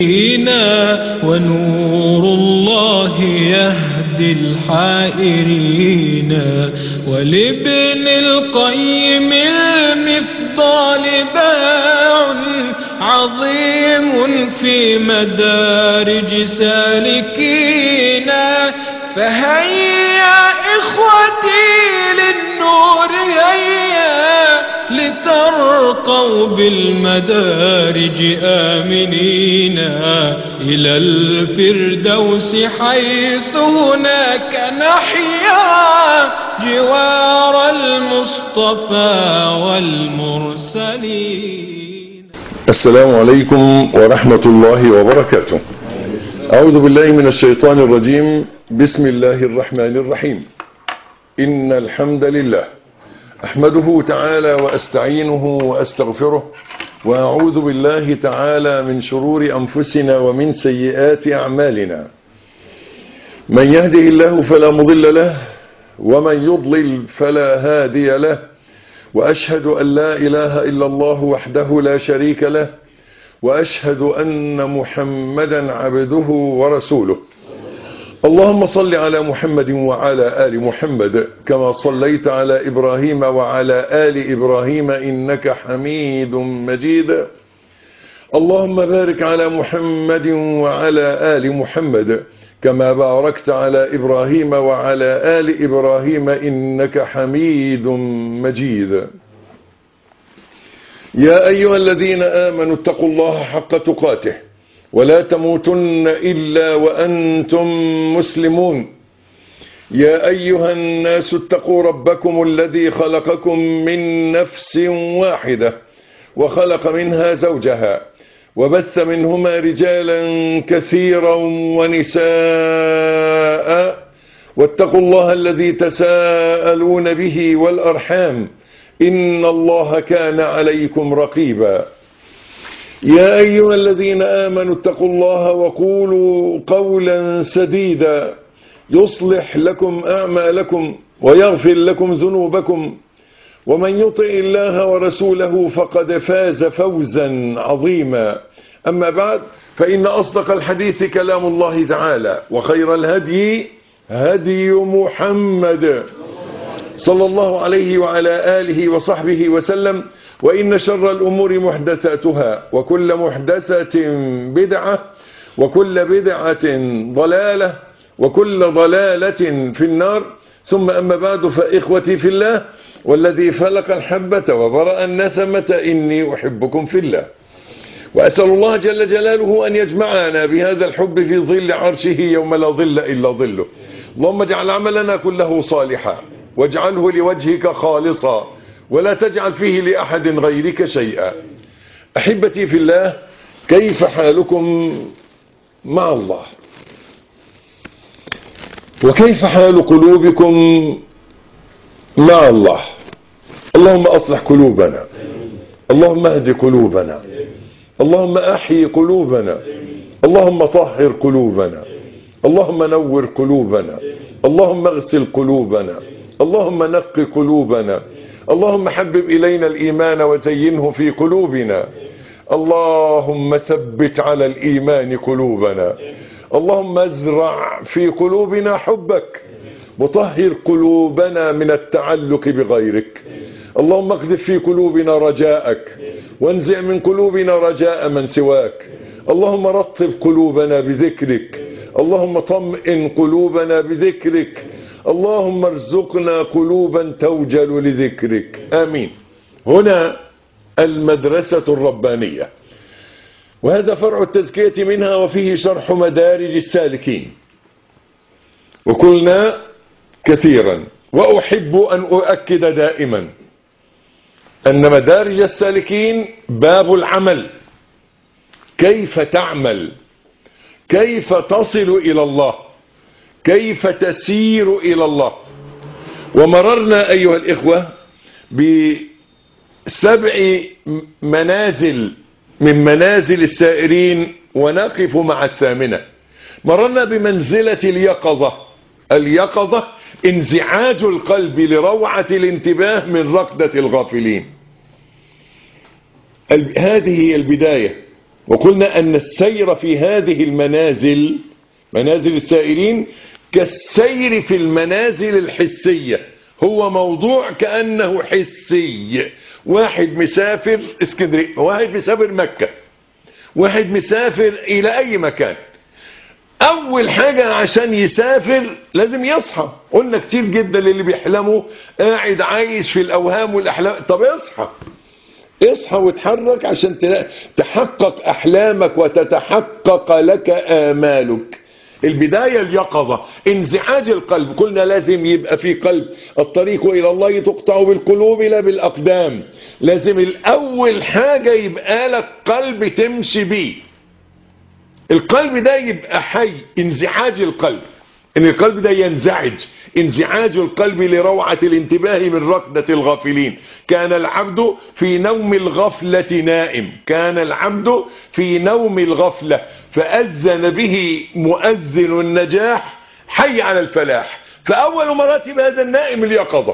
ونور الله يهدي الحائرين ولابن القيم المفضال باع عظيم في مدارج سالكين فهيا إخوتي للنور هيا لترقوا بالمدارج آمنين إلى الفردوس حيث هناك نحيا جوار المصطفى والمرسلين السلام عليكم ورحمة الله وبركاته أعوذ بالله من الشيطان الرجيم بسم الله الرحمن الرحيم إن الحمد لله أحمده تعالى وأستعينه وأستغفره وأعوذ بالله تعالى من شرور أنفسنا ومن سيئات أعمالنا من يهده الله فلا مضل له ومن يضلل فلا هادي له وأشهد أن لا إله إلا الله وحده لا شريك له وأشهد أن محمدا عبده ورسوله اللهم صل على محمد وعلى آل محمد كما صليت على إبراهيم وعلى آل إبراهيم إنك حميد مجيد اللهم بارك على محمد وعلى آل محمد كما باركت على إبراهيم وعلى آل إبراهيم إنك حميد مجيد يا أيها الذين آمنوا اتقوا الله حق تقاته ولا تموتن إلا وأنتم مسلمون يا أيها الناس اتقوا ربكم الذي خلقكم من نفس واحدة وخلق منها زوجها وبث منهما رجالا كثيرا ونساء واتقوا الله الذي تساءلون به والأرحام إن الله كان عليكم رقيبا يا أيها الذين آمنوا اتقوا الله وقولوا قولا سديدا يصلح لكم أعمالكم ويغفر لكم ذنوبكم ومن يطع الله ورسوله فقد فاز فوزا عظيما أما بعد فإن أصدق الحديث كلام الله تعالى وخير الهدي هدي محمد صلى الله عليه وعلى آله وصحبه وسلم وإن شر الأمور محدثاتها وكل محدثة بدعة وكل بدعة ضلالة وكل ضلالة في النار ثم أما بعد فإخوتي في الله والذي فلق الحبة وبرأ النسمة إني أحبكم في الله وأسأل الله جل جلاله أن يجمعنا بهذا الحب في ظل عرشه يوم لا ظل إلا ظله اللهم اجعل عملنا كله صالحا واجعله لوجهك خالصا ولا تجعل فيه لأحد غيرك شيئا أحبتي في الله كيف حالكم مع الله وكيف حال قلوبكم مع الله اللهم أصلح قلوبنا اللهم اهد قلوبنا اللهم أحيي قلوبنا اللهم طهر قلوبنا اللهم نور قلوبنا اللهم اغسل قلوبنا اللهم نق قلوبنا اللهم حبب إلينا الإيمان وزينه في قلوبنا اللهم ثبت على الإيمان قلوبنا اللهم ازرع في قلوبنا حبك وطهر قلوبنا من التعلق بغيرك اللهم اقذف في قلوبنا رجاءك وانزع من قلوبنا رجاء من سواك اللهم رطب قلوبنا بذكرك اللهم طمئن قلوبنا بذكرك اللهم ارزقنا قلوبا توجل لذكرك آمين هنا المدرسة الربانية وهذا فرع التزكية منها وفيه شرح مدارج السالكين وقلنا كثيرا وأحب أن أؤكد دائما أن مدارج السالكين باب العمل كيف تعمل كيف تصل إلى الله كيف تسير إلى الله ومررنا أيها الإخوة بسبع منازل من منازل السائرين ونقف مع الثامنة مررنا بمنزلة اليقظة اليقظة انزعاج القلب لروعة الانتباه من رقدة الغافلين هذه هي البداية وقلنا أن السير في هذه المنازل منازل السائرين كالسير في المنازل الحسية هو موضوع كأنه حسي واحد مسافر اسكندرية واحد مسافر مكة واحد مسافر إلى أي مكان أول حاجة عشان يسافر لازم يصحى قلنا كتير جدا للي بيحلموا قاعد عايش في الأوهام والأحلام طب اصحى اصحى وتحرك عشان تلا- تحقق أحلامك وتتحقق لك آمالك البداية اليقظة انزعاج القلب قلنا لازم يبقى في قلب الطريق إلى الله تقطع بالقلوب لا بالأقدام لازم الأول حاجة يبقى لك قلب تمشي بيه القلب ده يبقى حي انزعاج القلب ان القلب ده ينزعج انزعاج القلب لروعة الانتباه من ركضة الغافلين كان العبد في نوم الغفلة نائم كان العبد في نوم الغفلة فأذن به مؤذن النجاح حي على الفلاح فأول مراتب هذا النائم اليقظة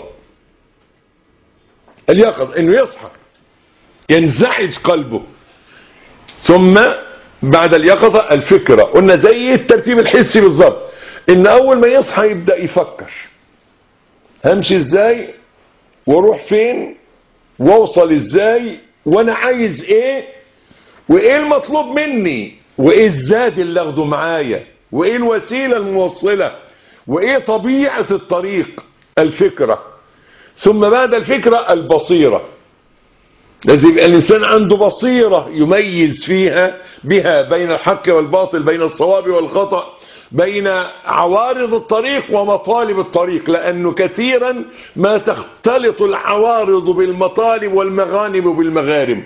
اليقظة انه يصحى ينزعج قلبه ثم بعد اليقظة الفكرة قلنا زي الترتيب الحسي بالظبط ان اول ما يصحى يبدأ يفكر همشي ازاي واروح فين واوصل ازاي وانا عايز ايه وايه المطلوب مني وايه الزاد اللي اخده معايا وايه الوسيلة الموصلة وايه طبيعة الطريق الفكرة ثم بعد الفكرة البصيرة لازم يبقى الإنسان عنده بصيرة يميز فيها بها بين الحق والباطل بين الصواب والخطأ بين عوارض الطريق ومطالب الطريق لأنه كثيرا ما تختلط العوارض بالمطالب والمغانم بالمغارم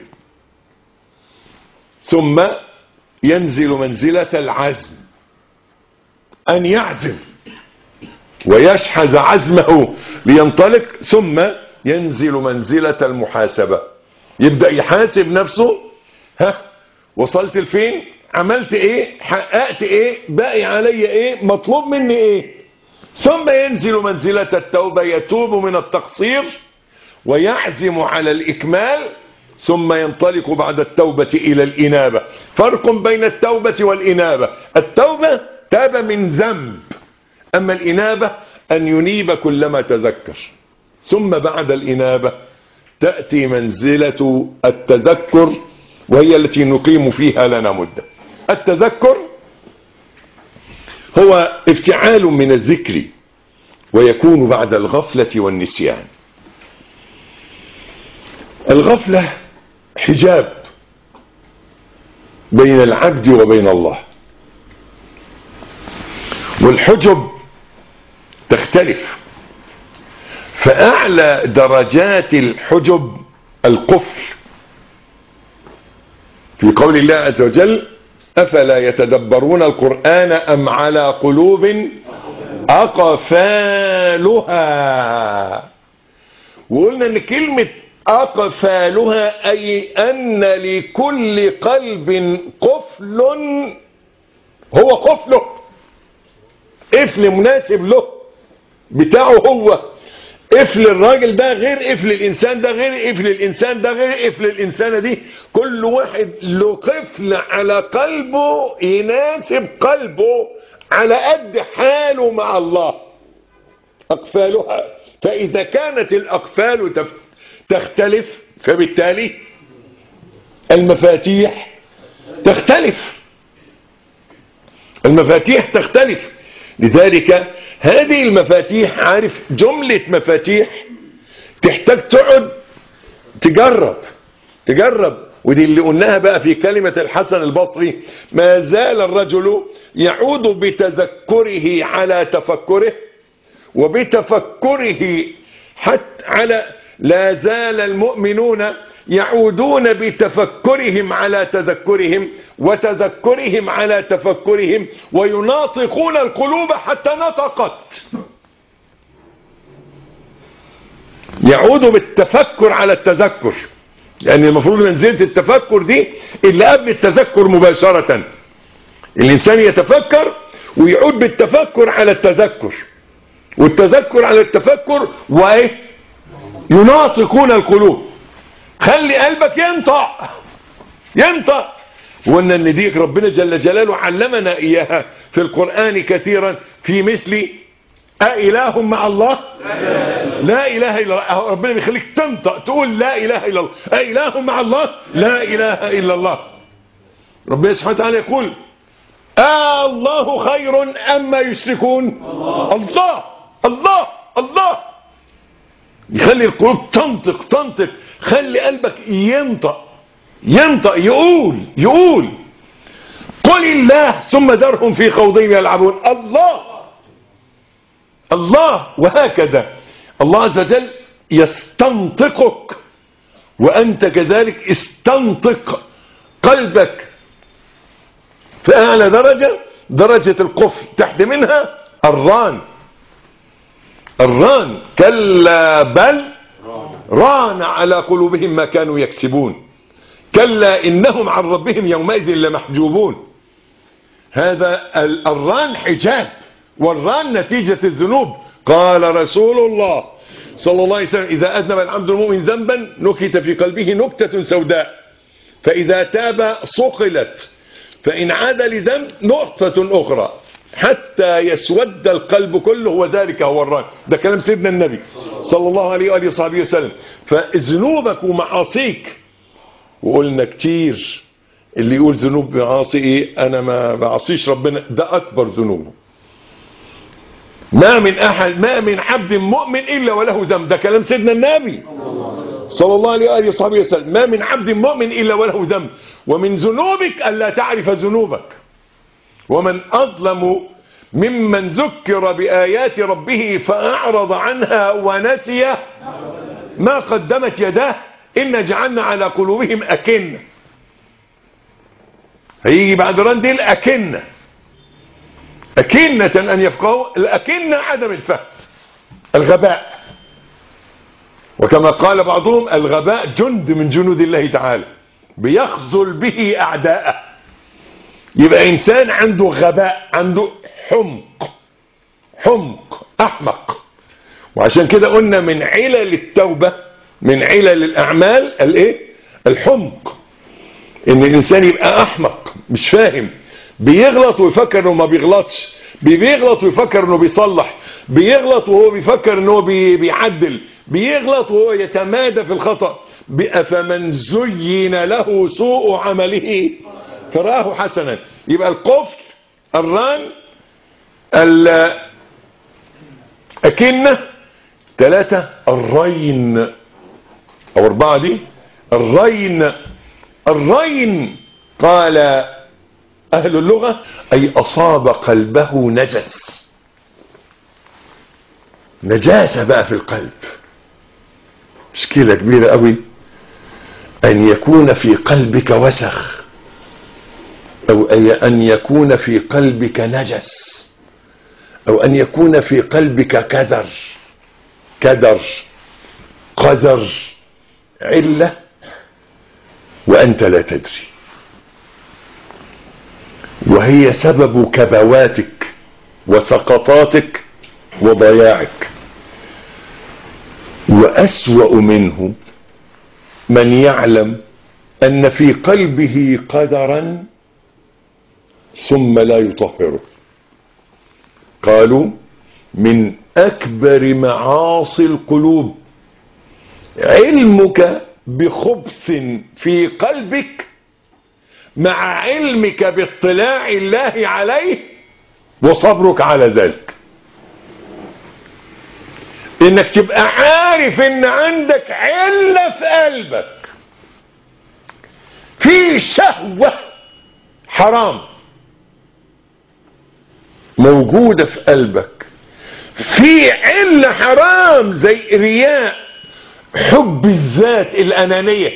ثم ينزل منزلة العزم أن يعزم ويشحذ عزمه لينطلق ثم ينزل منزلة المحاسبة يبدأ يحاسب نفسه ها وصلت لفين عملت ايه حققت ايه باقي علي ايه مطلوب مني ايه ثم ينزل منزلة التوبة يتوب من التقصير ويعزم على الإكمال ثم ينطلق بعد التوبة إلى الإنابة فرق بين التوبة والإنابة التوبة تاب من ذنب أما الإنابة أن ينيب كلما تذكر ثم بعد الإنابة تأتي منزلة التذكر وهي التي نقيم فيها لنا مدة التذكر هو افتعال من الذكر ويكون بعد الغفلة والنسيان الغفلة حجاب بين العبد وبين الله والحجب تختلف فأعلى درجات الحجب القفل في قول الله عز وجل أفلا يتدبرون القرآن أم على قلوب أقفالها وقلنا ان كلمة أقفالها أي أن لكل قلب قفل هو قفله قفل مناسب له بتاعه هو قفل الراجل ده غير قفل الانسان ده غير قفل الانسان ده غير قفل الانسانه دي كل واحد له قفل على قلبه يناسب قلبه على قد حاله مع الله اقفالها فاذا كانت الاقفال تف- تختلف فبالتالي المفاتيح تختلف المفاتيح تختلف لذلك هذه المفاتيح عارف جملة مفاتيح تحتاج تقعد تجرب تجرب ودي اللي قلناها بقى في كلمة الحسن البصري ما زال الرجل يعود بتذكره على تفكره وبتفكره حتى على لا زال المؤمنون يعودون بتفكرهم على تذكرهم وتذكرهم على تفكرهم ويناطقون القلوب حتى نطقت يعود بالتفكر على التذكر يعني المفروض منزلة التفكر دي اللي قبل التذكر مباشرة الإنسان يتفكر ويعود بالتفكر على التذكر والتذكر على التفكر وايه يناطقون القلوب خلي قلبك ينطق ينطق وقلنا ان دي ربنا جل جلاله علمنا اياها في القرآن كثيرا في مثل أإله مع الله لا إله إلا الله ربنا بيخليك تنطق تقول لا إله إلا الله أإله مع الله لا إله إلا الله ربنا سبحانه وتعالى يقول آه الله خير أما يشركون الله الله الله يخلي القلوب تنطق تنطق خلي قلبك ينطق ينطق يقول يقول قل الله ثم ذرهم في خوضهم يلعبون الله الله وهكذا الله عز وجل يستنطقك وأنت كذلك استنطق قلبك في أعلى درجة درجة القفل تحت منها الران الران كلا بل ران على قلوبهم ما كانوا يكسبون كلا إنهم عن ربهم يومئذ لمحجوبون هذا الران حجاب والران نتيجة الذنوب قال رسول الله صلى الله عليه وسلم إذا أذنب العبد المؤمن ذنبا نكت في قلبه نكتة سوداء فإذا تاب صقلت فإن عاد لذنب نقطة أخرى حتى يسود القلب كله وذلك هو الران ده كلام سيدنا النبي صلى الله عليه وآله وصحبه وسلم فذنوبك ومعاصيك وقلنا كتير اللي يقول ذنوب معاصي ايه انا ما بعصيش ربنا ده اكبر ذنوبه ما من احد ما من عبد مؤمن الا وله ذنب ده كلام سيدنا النبي صلى الله عليه واله وصحبه وسلم ما من عبد مؤمن الا وله ذنب ومن ذنوبك الا تعرف ذنوبك ومن اظلم ممن ذكر بايات ربه فاعرض عنها ونسي ما قدمت يداه إن جعلنا على قلوبهم أكنة هيجي بعد رانديل أكنة أكنة أن يفقهوا الأكنة عدم الفهم الغباء وكما قال بعضهم الغباء جند من جنود الله تعالى بيخذل به أعداءه يبقى إنسان عنده غباء عنده حمق حمق أحمق وعشان كده قلنا من علل التوبة من علل الأعمال الايه الحمق ان الانسان يبقى احمق مش فاهم بيغلط ويفكر انه ما بيغلطش بيغلط ويفكر انه بيصلح بيغلط وهو بيفكر انه بي بيعدل بيغلط وهو يتمادى في الخطأ فمن زين له سوء عمله فراه حسنا يبقى القفل الران الأكنة ثلاثة الرين او اربعة دي الرين الرين قال اهل اللغة اي اصاب قلبه نجس نجاسة بقى في القلب مشكلة كبيرة قوي ان يكون في قلبك وسخ او أي ان يكون في قلبك نجس او ان يكون في قلبك كدر كدر قدر علة وأنت لا تدري وهي سبب كبواتك وسقطاتك وضياعك وأسوأ منه من يعلم أن في قلبه قدرا ثم لا يطهره قالوا من أكبر معاصي القلوب علمك بخبث في قلبك مع علمك باطلاع الله عليه وصبرك على ذلك انك تبقى عارف ان عندك علة في قلبك في شهوة حرام موجودة في قلبك في علة حرام زي رياء حب الذات الأنانية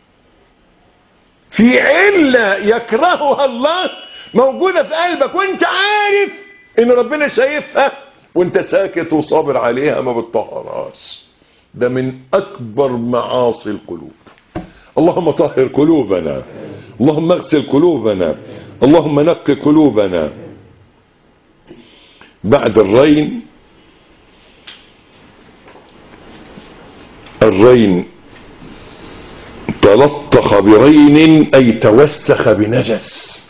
في علة يكرهها الله موجودة في قلبك وانت عارف ان ربنا شايفها وانت ساكت وصابر عليها ما بتطهرهاش ده من اكبر معاصي القلوب اللهم طهر قلوبنا اللهم اغسل قلوبنا اللهم نقي قلوبنا بعد الرين الرين تلطخ برين أي توسخ بنجس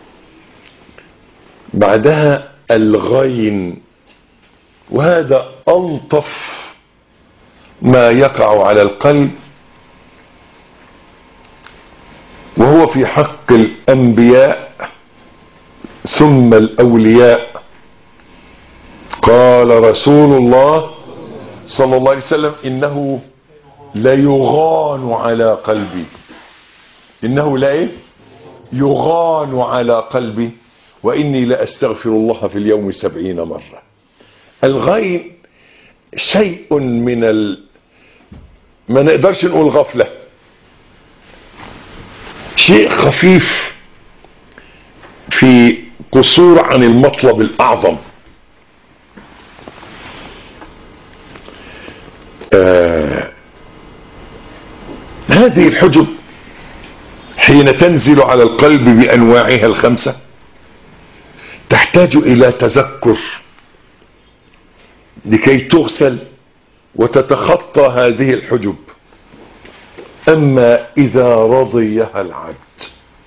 بعدها الغين وهذا ألطف ما يقع على القلب وهو في حق الأنبياء ثم الأولياء قال رسول الله صلى الله عليه وسلم إنه ليغان على قلبي إنه لا إيه؟ يغان على قلبي وإني لأستغفر الله في اليوم سبعين مرة الغين شيء من ال... ما نقدرش نقول غفلة شيء خفيف في قصور عن المطلب الأعظم آه هذه الحجب حين تنزل على القلب بأنواعها الخمسة تحتاج إلى تذكر لكي تغسل وتتخطى هذه الحجب أما إذا رضيها العبد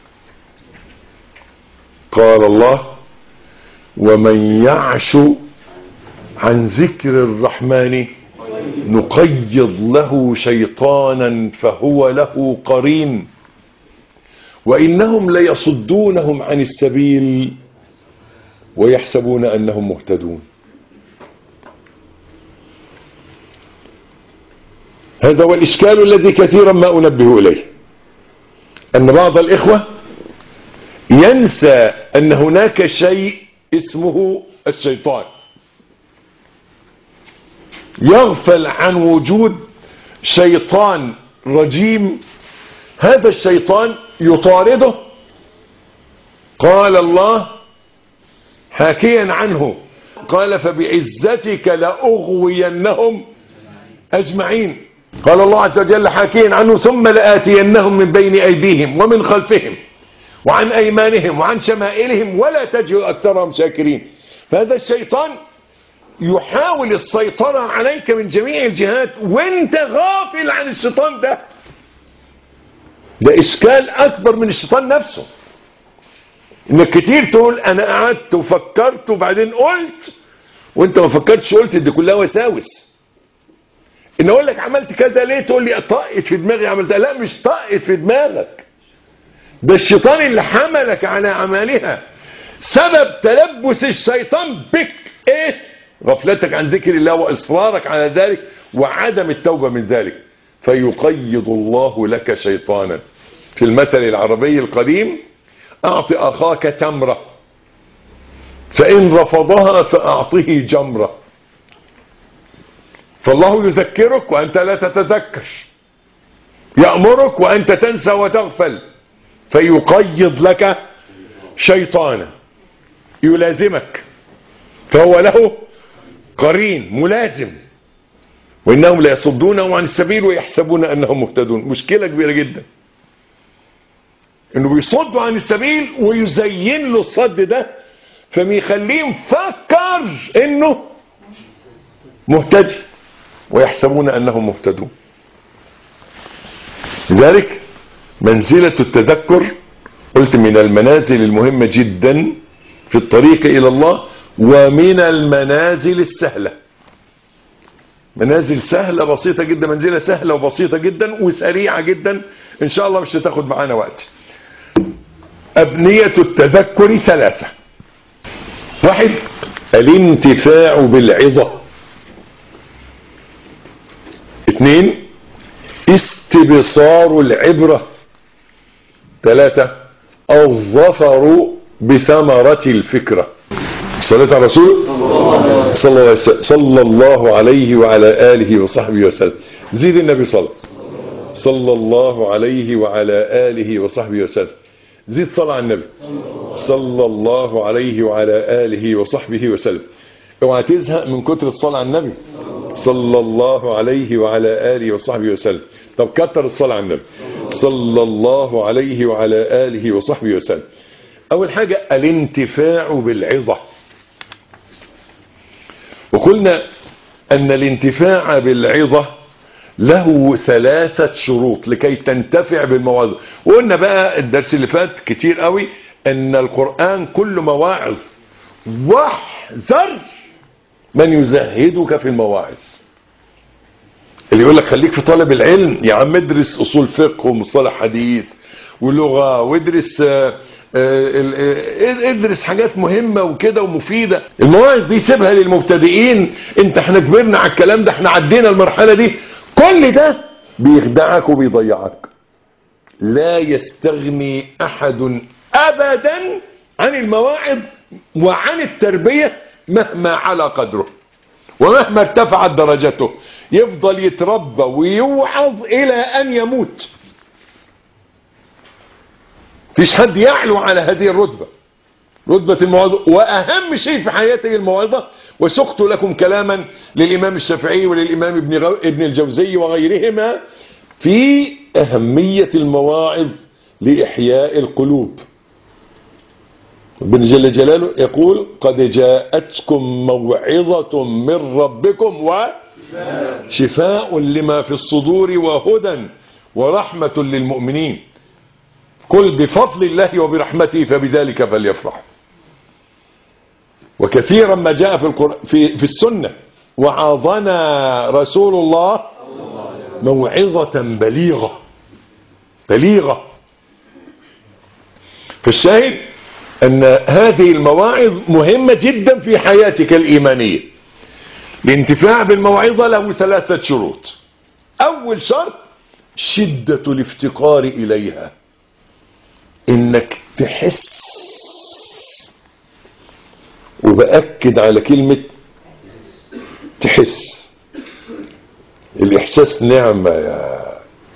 قال الله ومن يعش عن ذكر الرحمن نقيض له شيطانا فهو له قرين وإنهم ليصدونهم عن السبيل ويحسبون أنهم مهتدون هذا هو الإشكال الذي كثيرا ما أنبه إليه أن بعض الإخوة ينسى أن هناك شيء اسمه الشيطان يغفل عن وجود شيطان رجيم هذا الشيطان يطارده قال الله حاكيا عنه قال فبعزتك لأغوينهم أجمعين قال الله عز وجل حاكيا عنه ثم لآتينهم من بين أيديهم ومن خلفهم وعن أيمانهم وعن شمائلهم ولا تجد أكثرهم شاكرين فهذا الشيطان يحاول السيطرة عليك من جميع الجهات وانت غافل عن الشيطان ده ده إشكال أكبر من الشيطان نفسه انك كتير تقول انا قعدت وفكرت وبعدين قلت وانت ما فكرتش قلت دي كلها وساوس ان اقول لك عملت كذا ليه تقول لي طقت في دماغي عملتها لا مش طقت في دماغك ده الشيطان اللي حملك على عملها سبب تلبس الشيطان بك ايه غفلتك عن ذكر الله واصرارك على ذلك وعدم التوبة من ذلك فيقيض الله لك شيطانا في المثل العربي القديم اعط اخاك تمرة فان رفضها فاعطه جمرة فالله يذكرك وانت لا تتذكر يأمرك وانت تنسى وتغفل فيقيض لك شيطانا يلازمك فهو له قرين ملازم وانهم لا يصدونه عن السبيل ويحسبون انهم مهتدون مشكلة كبيرة جدا انه بيصدوا عن السبيل ويزين له الصد ده فبيخليه مفكر انه مهتدي ويحسبون انهم مهتدون لذلك منزلة التذكر قلت من المنازل المهمة جدا في الطريق الى الله ومن المنازل السهلة منازل سهلة بسيطة جدا منزلة سهلة وبسيطة جدا وسريعة جدا ان شاء الله مش هتاخد معانا وقت أبنية التذكر ثلاثة واحد الانتفاع بالعظة اثنين استبصار العبرة ثلاثة الظفر بثمرة الفكرة صلاة على رسول صلى الله, عليه وسلم صلى الله عليه وعلى آله وصحبه وسلم زيد النبي صلى صلى الله عليه وعلى آله وصحبه وسلم زيد صلاة على النبي صلى الله عليه وعلى آله وصحبه وسلم اوعى تزهق من كتر الصلاة على النبي صلى الله عليه وعلى آله وصحبه وسلم طب كتر الصلاة على النبي صلى الله عليه وعلى آله وصحبه وسلم أول حاجة الانتفاع بالعظة وقلنا أن الانتفاع بالعظة له ثلاثة شروط لكي تنتفع بالمواعظ وقلنا بقى الدرس اللي فات كتير قوي ان القرآن كله مواعظ واحذر من يزهدك في المواعظ اللي يقول لك خليك في طالب العلم يا عم ادرس اصول فقه ومصطلح حديث ولغة وادرس آه، آه، آه، ادرس حاجات مهمة وكده ومفيدة المواعظ دي سيبها للمبتدئين انت احنا كبرنا على الكلام ده احنا عدينا المرحلة دي كل ده بيخدعك وبيضيعك لا يستغني احد ابدا عن المواعظ وعن التربية مهما على قدره ومهما ارتفعت درجته يفضل يتربى ويوعظ الى ان يموت فيش حد يعلو على هذه الرتبة رتبة الموعظة وأهم شيء في حياته الموعظة وسقت لكم كلاما للإمام الشافعي وللإمام ابن, غو... ابن الجوزي وغيرهما في أهمية المواعظ لإحياء القلوب ابن جل جلاله يقول قد جاءتكم موعظة من ربكم وشفاء لما في الصدور وهدى ورحمة للمؤمنين قل بفضل الله وبرحمته فبذلك فليفرح وكثيرا ما جاء في, القر... في, في السنة وعظنا رسول الله موعظة بليغة بليغة فالشاهد أن هذه المواعظ مهمة جدا في حياتك الإيمانية الانتفاع بالموعظة له ثلاثة شروط أول شرط شدة الافتقار إليها انك تحس وبأكد على كلمة تحس الإحساس نعمة يا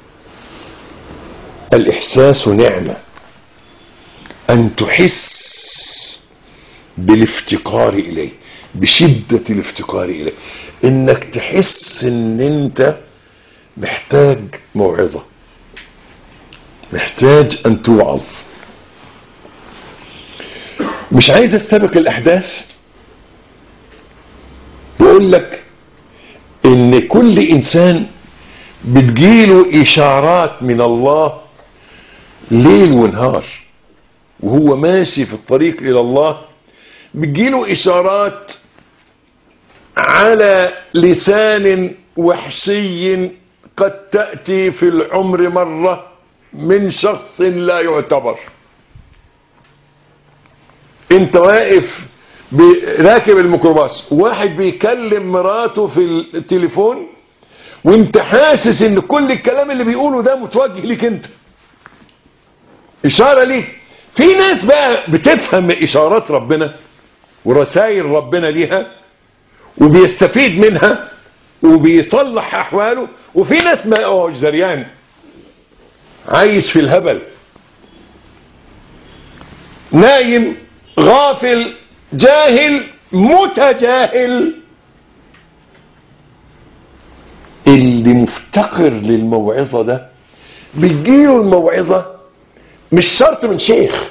الإحساس نعمة أن تحس بالافتقار إليه بشدة الافتقار إليه إنك تحس إن أنت محتاج موعظة محتاج أن توعظ مش عايز استبق الأحداث بقول لك إن كل إنسان بتجيله إشارات من الله ليل ونهار وهو ماشي في الطريق إلى الله بتجيله إشارات على لسان وحشي قد تأتي في العمر مرة من شخص لا يعتبر انت واقف راكب الميكروباص واحد بيكلم مراته في التليفون وانت حاسس ان كل الكلام اللي بيقوله ده متوجه ليك انت اشارة ليك في ناس بقى بتفهم اشارات ربنا ورسائل ربنا ليها وبيستفيد منها وبيصلح احواله وفي ناس ما هوش دريان عايش في الهبل نايم غافل جاهل متجاهل اللي مفتقر للموعظة ده بتجيله الموعظة مش شرط من شيخ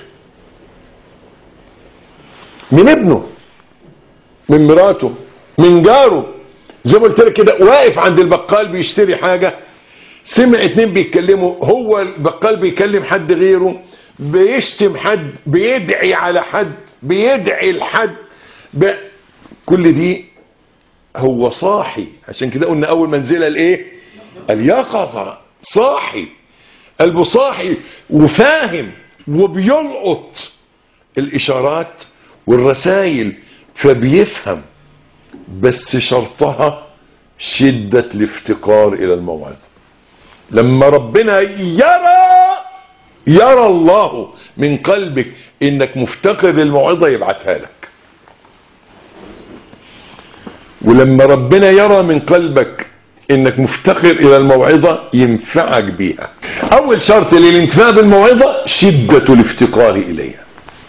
من ابنه من مراته من جاره زي ما قلت لك كده واقف عند البقال بيشتري حاجة سمع اتنين بيتكلموا هو البقال بيكلم حد غيره بيشتم حد بيدعي على حد بيدعي لحد ب... كل دي هو صاحي عشان كده قلنا اول منزله الايه اليقظه صاحي قلبه صاحي وفاهم وبيلقط الاشارات والرسائل فبيفهم بس شرطها شدة الافتقار الى الموعظة لما ربنا يرى يرى الله من قلبك انك مفتقر للموعظة يبعتها لك ولما ربنا يرى من قلبك انك مفتقر الى الموعظة ينفعك بيها اول شرط للانتفاع بالموعظة شدة الافتقار اليها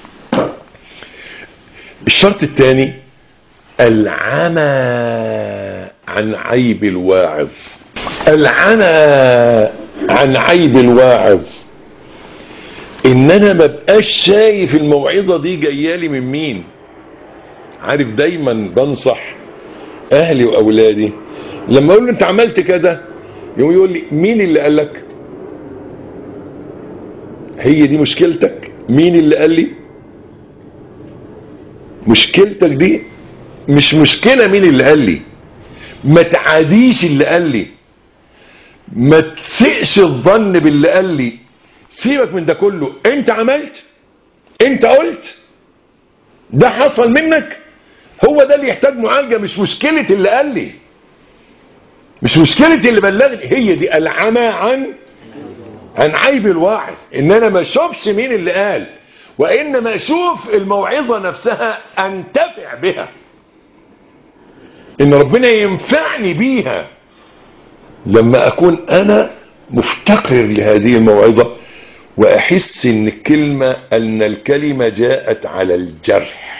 الشرط الثاني العمى عن عيب الواعظ العمى عن عيب الواعظ ان انا ما بقاش شايف الموعظة دي جايالي من مين عارف دايما بنصح اهلي واولادي لما اقول له انت عملت كده يقوم يقول لي مين اللي قال لك هي دي مشكلتك مين اللي قال لي مشكلتك دي مش مشكلة مين اللي قال لي ما تعاديش اللي قال لي ما تسئش الظن باللي قال لي سيبك من ده كله انت عملت انت قلت ده حصل منك هو ده اللي يحتاج معالجة مش مشكلة اللي قال لي مش مشكلة اللي بلغني هي دي العمى عن عن عيب الواعظ ان انا ما اشوفش مين اللي قال وانما اشوف الموعظة نفسها انتفع بها ان ربنا ينفعني بيها لما اكون انا مفتقر لهذه الموعظة واحس ان الكلمة ان الكلمة جاءت على الجرح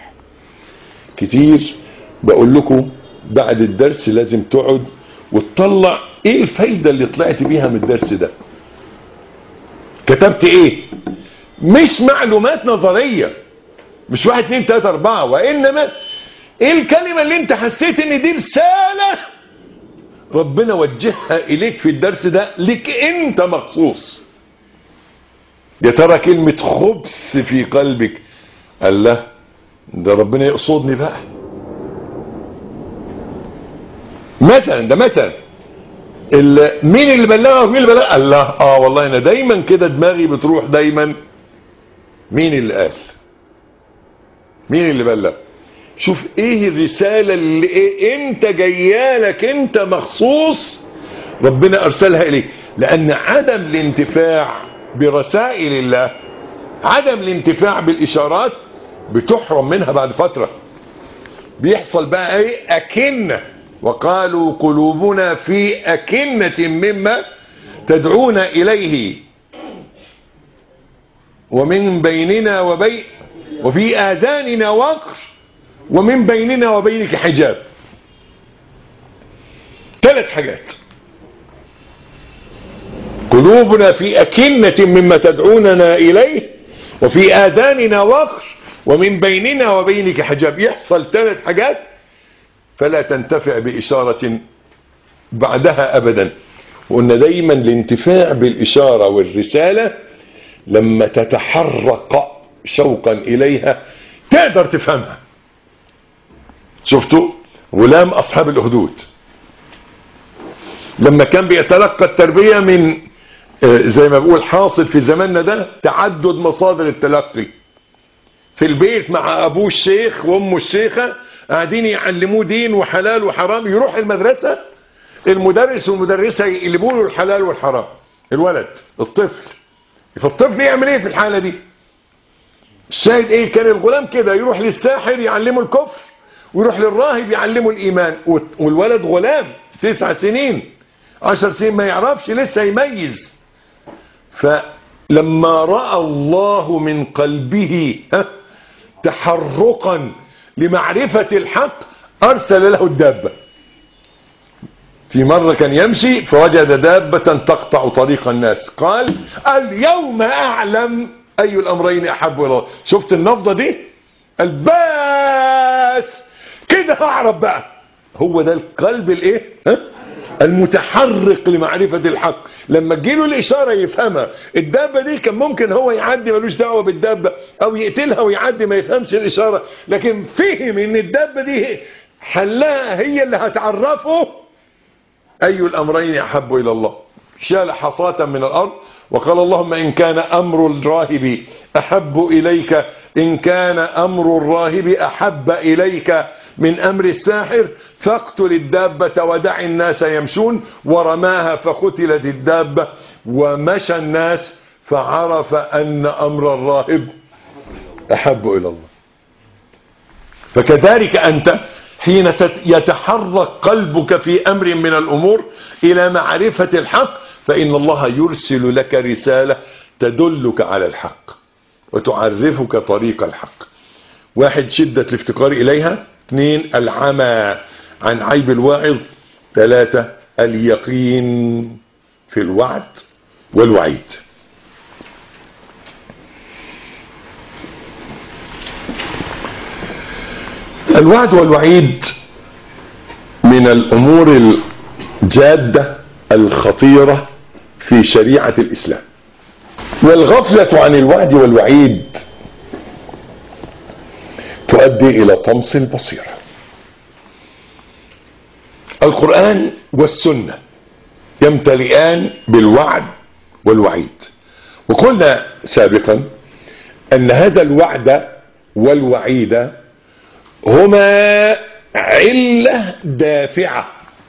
كتير بقول لكم بعد الدرس لازم تقعد وتطلع ايه الفايدة اللي طلعت بيها من الدرس ده كتبت ايه مش معلومات نظرية مش واحد اتنين تلاتة اربعة وانما ايه الكلمة اللي انت حسيت ان دي رسالة ربنا وجهها اليك في الدرس ده لك انت مخصوص يا ترى كلمة خبث في قلبك قال له ده ربنا يقصدني بقى مثلا ده مثلا ال- مين اللي بلغه مين اللي بلغه قال له اه والله انا دايما كده دماغي بتروح دايما مين اللي قال مين اللي بلغ شوف ايه الرسالة اللي إيه انت جايالك انت مخصوص ربنا ارسلها اليك لان عدم الانتفاع برسائل الله عدم الانتفاع بالاشارات بتحرم منها بعد فترة بيحصل بقى ايه اكنة وقالوا قلوبنا في اكنة مما تدعونا اليه ومن بيننا وبين وفي اذاننا وقر ومن بيننا وبينك حجاب ثلاث حاجات قلوبنا في أكنة مما تدعوننا إليه وفي آذاننا وقر ومن بيننا وبينك حجاب يحصل ثلاث حاجات فلا تنتفع بإشارة بعدها أبدا وقلنا دايما الانتفاع بالإشارة والرسالة لما تتحرق شوقا إليها تقدر تفهمها شفتوا غلام أصحاب الأخدود لما كان بيتلقى التربية من آه، زي ما بقول حاصل في زماننا ده تعدد مصادر التلقي في البيت مع ابوه الشيخ وامه الشيخة قاعدين يعلموه دين وحلال وحرام يروح المدرسة المدرس والمدرسة يقلبوا له الحلال والحرام الولد الطفل فالطفل يعمل ايه في الحالة دي الشاهد ايه كان الغلام كده يروح للساحر يعلمه الكفر ويروح للراهب يعلمه الايمان والولد غلام تسع سنين عشر سنين ما يعرفش لسه يميز فلما رأى الله من قلبه ها، تحرقا لمعرفة الحق أرسل له الدابة في مرة كان يمشي فوجد دابة تقطع طريق الناس قال اليوم أعلم أي الأمرين أحب إلى الله شفت النفضة دي الباس كده أعرف بقى هو ده القلب الايه ها؟ المتحرق لمعرفة الحق لما تجيله الإشارة يفهمها الدابة دي كان ممكن هو يعدي ملوش دعوة بالدابة أو يقتلها ويعدي ما يفهمش الإشارة لكن فهم إن الدابة دي حلها هي اللي هتعرفه أي الأمرين أحب إلى الله شال حصاة من الأرض وقال اللهم إن كان أمر الراهب أحب إليك إن كان أمر الراهب أحب إليك من أمر الساحر فاقتل الدابة ودع الناس يمشون ورماها فقتلت الدابة ومشى الناس فعرف أن أمر الراهب أحب إلى الله فكذلك أنت حين تت- يتحرك قلبك في أمر من الأمور إلى معرفة الحق فإن الله يرسل لك رسالة تدلك على الحق وتعرفك طريق الحق واحد شدة الافتقار إليها اثنين العمى عن عيب الواعظ ثلاثة اليقين في الوعد والوعيد الوعد والوعيد من الأمور الجادة الخطيرة في شريعة الإسلام والغفلة عن الوعد والوعيد تؤدي إلى طمس البصيرة القرآن والسنة يمتلئان بالوعد والوعيد وقلنا سابقا أن هذا الوعد والوعيد هما علة دافعة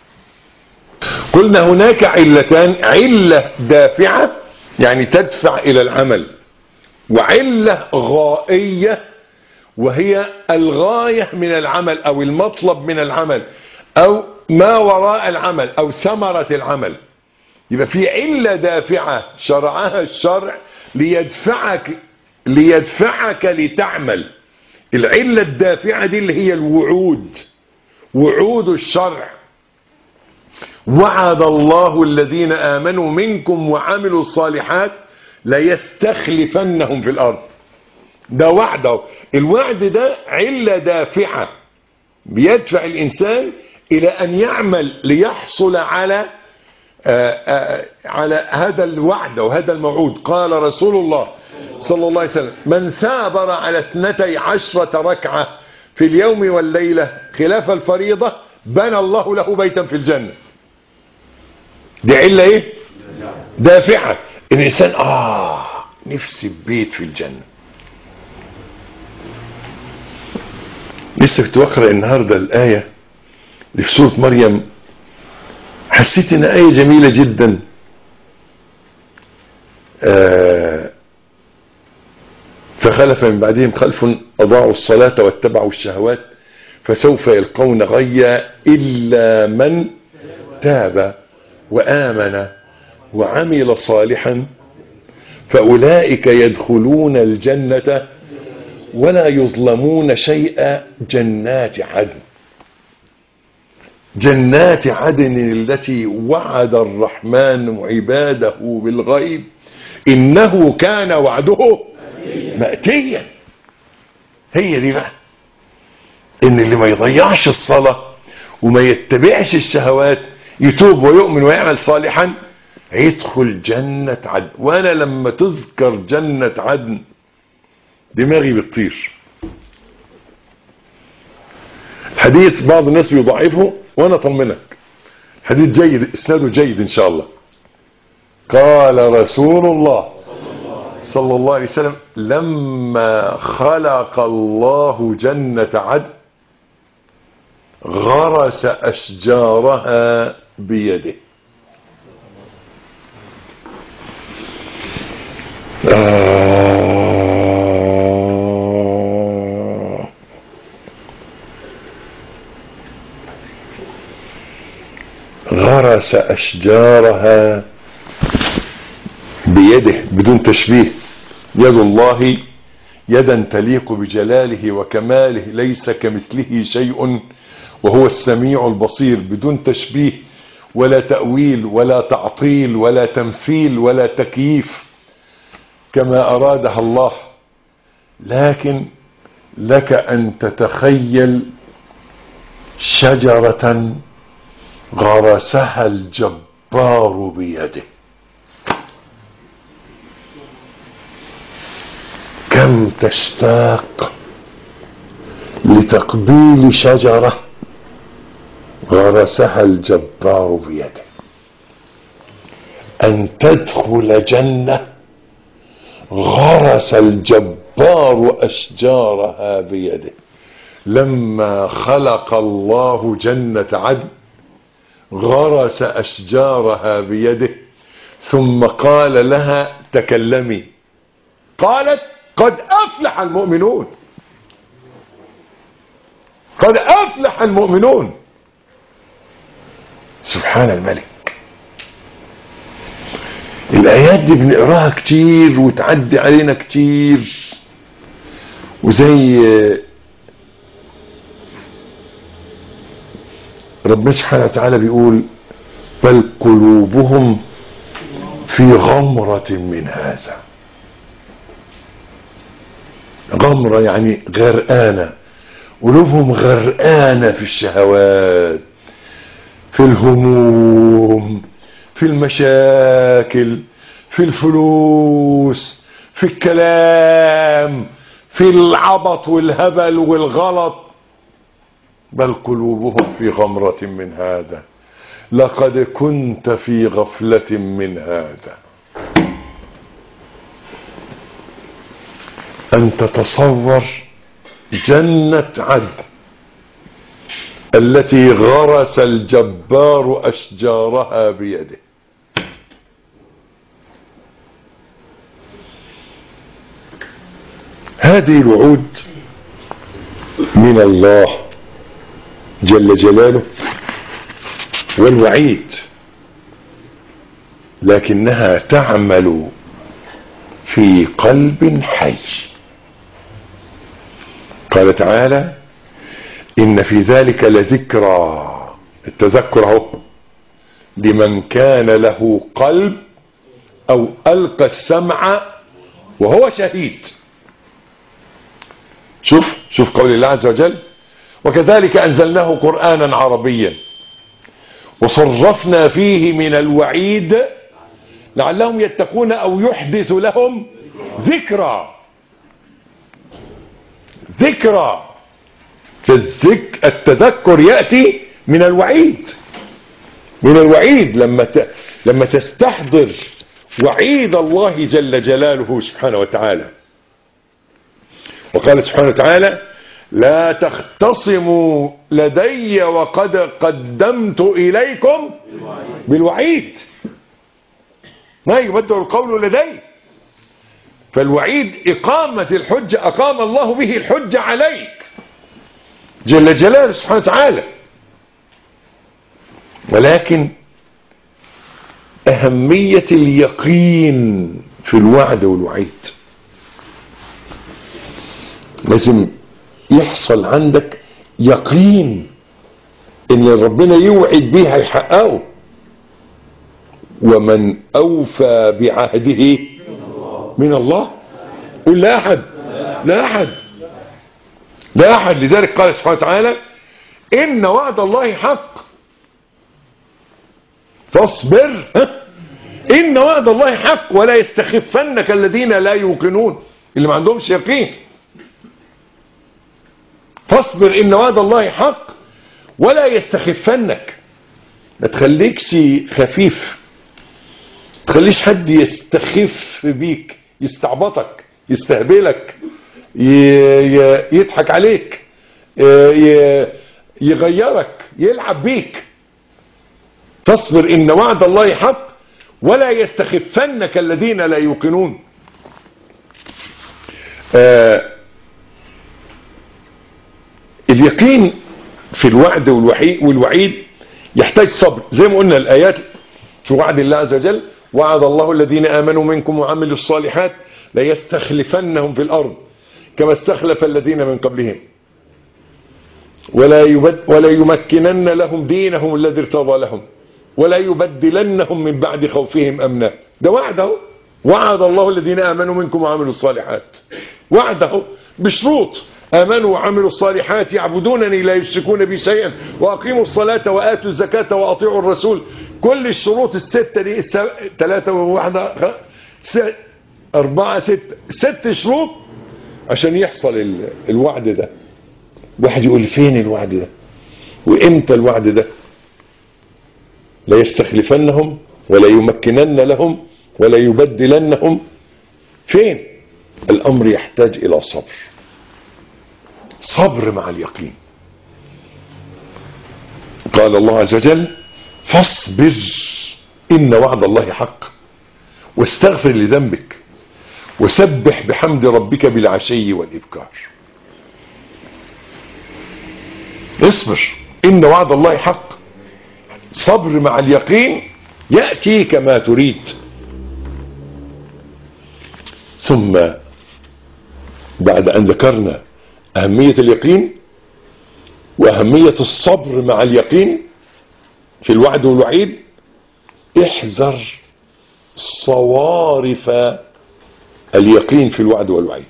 قلنا هناك علتان علة دافعة يعني تدفع إلى العمل وعلة غائية وهي الغاية من العمل أو المطلب من العمل أو ما وراء العمل أو ثمرة العمل يبقى في علة دافعة شرعها الشرع ليدفعك ليدفعك لتعمل العلة الدافعة دي اللي هي الوعود وعود الشرع وعد الله الذين آمنوا منكم وعملوا الصالحات ليستخلفنهم في الأرض ده وعده الوعد ده علة دافعة بيدفع الإنسان إلى أن يعمل ليحصل على آآ آآ على هذا الوعد وهذا الموعود قال رسول الله صلى الله عليه وسلم من ثابر على اثنتي عشرة ركعة في اليوم والليلة خلاف الفريضة بنى الله له بيتا في الجنة دي علة ايه دافعة الانسان اه نفسي ببيت في الجنة لسه كنت بقرا النهارده الايه اللي في سوره مريم حسيت ان ايه جميله جدا آه فخلف من بعدهم خلف اضاعوا الصلاه واتبعوا الشهوات فسوف يلقون غيا الا من تاب وامن وعمل صالحا فاولئك يدخلون الجنه ولا يظلمون شيئا جنات عدن جنات عدن التي وعد الرحمن عباده بالغيب انه كان وعده مأتيا هي دي بقى ان اللي ما يضيعش الصلاة وما يتبعش الشهوات يتوب ويؤمن ويعمل صالحا يدخل جنة عدن وانا لما تذكر جنة عدن دماغي بتطير الحديث بعض الناس بيضعفه وانا اطمنك حديث جيد اسناده جيد ان شاء الله قال رسول الله صلى الله عليه وسلم لما خلق الله جنة عدن غرس أشجارها بيده آه غرس أشجارها بيده بدون تشبيه يد الله يدا تليق بجلاله وكماله ليس كمثله شيء وهو السميع البصير بدون تشبيه ولا تأويل ولا تعطيل ولا تمثيل ولا تكييف كما أرادها الله لكن لك أن تتخيل شجرة غرسها الجبار بيده كم تشتاق لتقبيل شجرة غرسها الجبار بيده أن تدخل جنة غرس الجبار أشجارها بيده لما خلق الله جنة عدن غرس أشجارها بيده ثم قال لها تكلمي قالت قد أفلح المؤمنون قد أفلح المؤمنون سبحان الملك الآيات دي بنقراها كتير وتعدي علينا كتير وزي ربنا سبحانه وتعالى بيقول بل قلوبهم في غمرة من هذا غمرة يعني غرقانة قلوبهم غرقانة في الشهوات في الهموم في في المشاكل في الفلوس في الكلام في العبط والهبل والغلط بل قلوبهم في غمرة من هذا لقد كنت في غفلة من هذا أن تتصور جنة عدن التي غرس الجبار أشجارها بيده هذه الوعود من الله جل جلاله والوعيد لكنها تعمل في قلب حي قال تعالى إن في ذلك لذكرى التذكر اهو لمن كان له قلب أو ألقى السمع وهو شهيد شوف شوف قول الله عز وجل وكذلك أنزلناه قرآنا عربيا وصرفنا فيه من الوعيد لعلهم يتقون أو يحدث لهم ذكرى ذكرى الذك التذكر يأتي من الوعيد من الوعيد لما ت... لما تستحضر وعيد الله جل جلاله سبحانه وتعالى وقال سبحانه وتعالى لا تختصموا لدي وقد قدمت إليكم بالوعيد ما يبدل القول لدي فالوعيد إقامة الحجة أقام الله به الحجة عليك جل جلاله سبحانه وتعالى ولكن أهمية اليقين في الوعد والوعيد لازم يحصل عندك يقين ان ربنا يوعد بيه هيحققه ومن اوفى بعهده من الله قل لا احد لا احد لا احد لذلك قال سبحانه وتعالى ان وعد الله حق فاصبر ها؟ ان وعد الله حق ولا يستخفنك الذين لا يوقنون اللي ما عندهمش يقين فاصبر ان وعد الله حق ولا يستخفنك ما تخليكش خفيف تخليش حد يستخف بيك يستعبطك يستهبلك يضحك عليك يغيرك يلعب بيك فاصبر ان وعد الله حق ولا يستخفنك الذين لا يوقنون آه اليقين في الوعد والوعيد يحتاج صبر زي ما قلنا الآيات في وعد الله عز وجل وعد الله الذين آمنوا منكم وعملوا الصالحات ليستخلفنهم في الأرض كما استخلف الذين من قبلهم ولا, يبد ولا يمكنن لهم دينهم الذي ارتضى لهم ولا يبدلنهم من بعد خوفهم أمنا ده وعده وعد الله الذين آمنوا منكم وعملوا الصالحات وعده بشروط آمنوا وعملوا الصالحات يعبدونني لا يشركون بي شيئا وأقيموا الصلاة وآتوا الزكاة وأطيعوا الرسول كل الشروط الستة دي ثلاثة وواحدة ست أربعة ست ست شروط عشان يحصل ال... الوعد ده واحد يقول فين الوعد ده وإمتى الوعد ده لا يستخلفنهم ولا يمكنن لهم ولا يبدلنهم فين الأمر يحتاج إلى صبر صبر مع اليقين قال الله عز وجل فاصبر إن وعد الله حق واستغفر لذنبك وسبح بحمد ربك بالعشي والإبكار اصبر إن وعد الله حق صبر مع اليقين يأتي كما تريد ثم بعد أن ذكرنا أهمية اليقين وأهمية الصبر مع اليقين في الوعد والوعيد احذر صوارف اليقين في الوعد والوعيد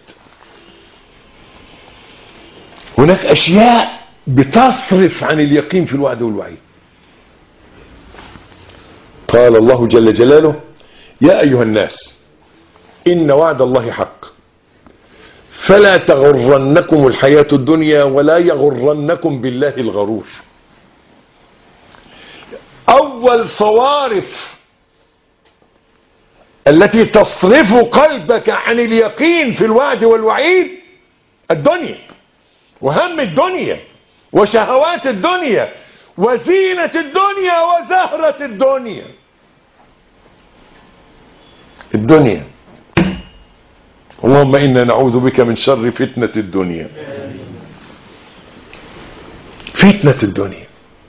هناك أشياء بتصرف عن اليقين في الوعد والوعيد قال الله جل جلاله يا أيها الناس إن وعد الله حق فلا تغرنكم الحياة الدنيا ولا يغرنكم بالله الغرور أول صوارف التي تصرف قلبك عن اليقين في الوعد والوعيد الدنيا وهم الدنيا وشهوات الدنيا وزينة الدنيا وزهرة الدنيا الدنيا اللهم إنا نعوذ بك من شر فتنة الدنيا فتنة الدنيا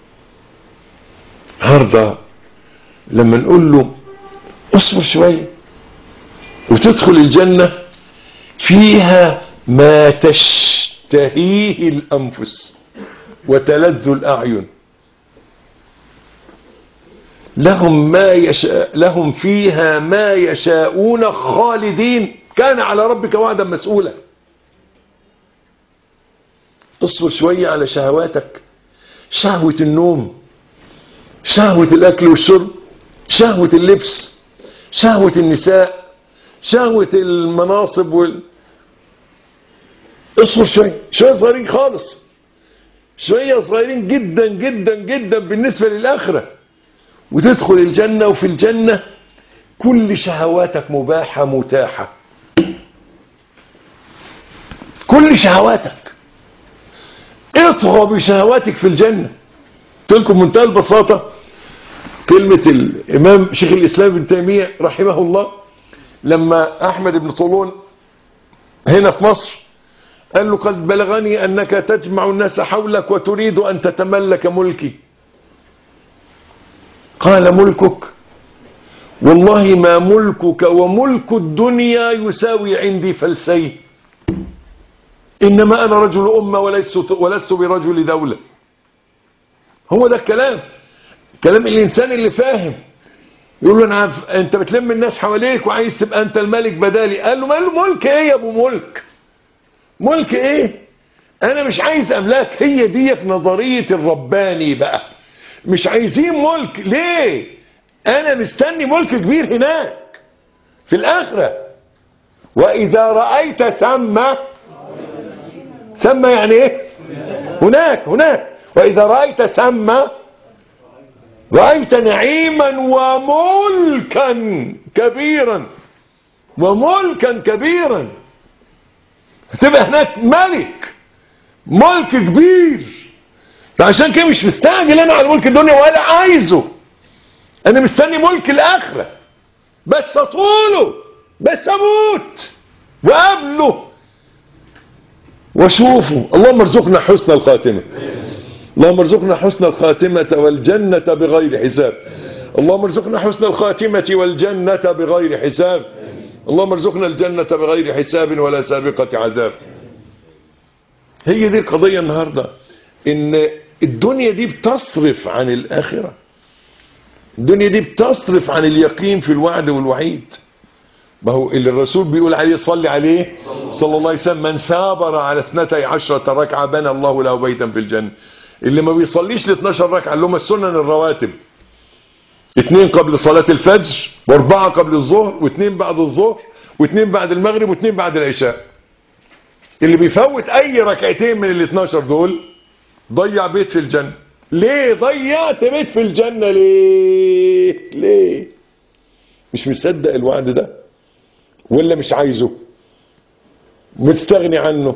النهارده لما نقول له اصبر شوية وتدخل الجنة فيها ما تشتهيه الأنفس وتلذ الأعين لهم ما يشاء لهم فيها ما يشاءون خالدين كان على ربك وعدا مسؤولا اصبر شوية على شهواتك شهوة النوم شهوة الأكل والشرب شهوة اللبس شهوة النساء شهوة المناصب وال... اصبر شوية شوية صغيرين خالص شوية صغيرين جدا جدا جدا بالنسبة للآخرة وتدخل الجنة وفي الجنة كل شهواتك مباحة متاحة كل شهواتك اطغى بشهواتك في الجنة قلت لكم منتهى البساطة كلمة الإمام شيخ الإسلام ابن تيمية رحمه الله لما أحمد بن طولون هنا في مصر قال له قد بلغني أنك تجمع الناس حولك وتريد أن تتملك ملكي قال ملكك والله ما ملكك وملك الدنيا يساوي عندي فلسين إنما أنا رجل أمة ولست, ولست برجل دولة هو ده الكلام كلام الإنسان اللي فاهم يقول له أنا عارف أنت بتلم الناس حواليك وعايز تبقى أنت الملك بدالي قال له ماله ملك إيه يا أبو ملك ملك إيه أنا مش عايز أملاك هي ديت نظرية الرباني بقى مش عايزين ملك ليه أنا مستني ملك كبير هناك في الآخرة وإذا رأيت ثم ثم يعني إيه هناك هناك وإذا رأيت ثم رأيت نعيما وملكا كبيرا وملكا كبيرا هتبقى هناك ملك ملك كبير فعشان كده مش مستعجل انا على ملك الدنيا ولا عايزه انا مستني ملك الاخرة بس اطوله بس اموت وقابله واشوفه اللهم ارزقنا حسن الخاتمه اللهم ارزقنا حسن الخاتمة والجنة بغير حساب اللهم ارزقنا حسن الخاتمة والجنة بغير حساب اللهم ارزقنا الجنة بغير حساب ولا سابقة عذاب هي دي القضية النهاردة ان الدنيا دي بتصرف عن الآخرة الدنيا دي بتصرف عن اليقين في الوعد والوعيد ما هو اللي الرسول بيقول عليه صلي عليه صلى الله عليه وسلم من ثابر على اثنتي عشرة ركعة بنى الله له بيتا في الجنة اللي ما بيصليش ل 12 ركعه اللي هم السنن الرواتب اثنين قبل صلاة الفجر واربعة قبل الظهر واثنين بعد الظهر واثنين بعد المغرب واثنين بعد العشاء اللي بيفوت اي ركعتين من ال 12 دول ضيع بيت في الجنة ليه ضيعت بيت في الجنة ليه ليه مش مصدق الوعد ده ولا مش عايزه مستغني عنه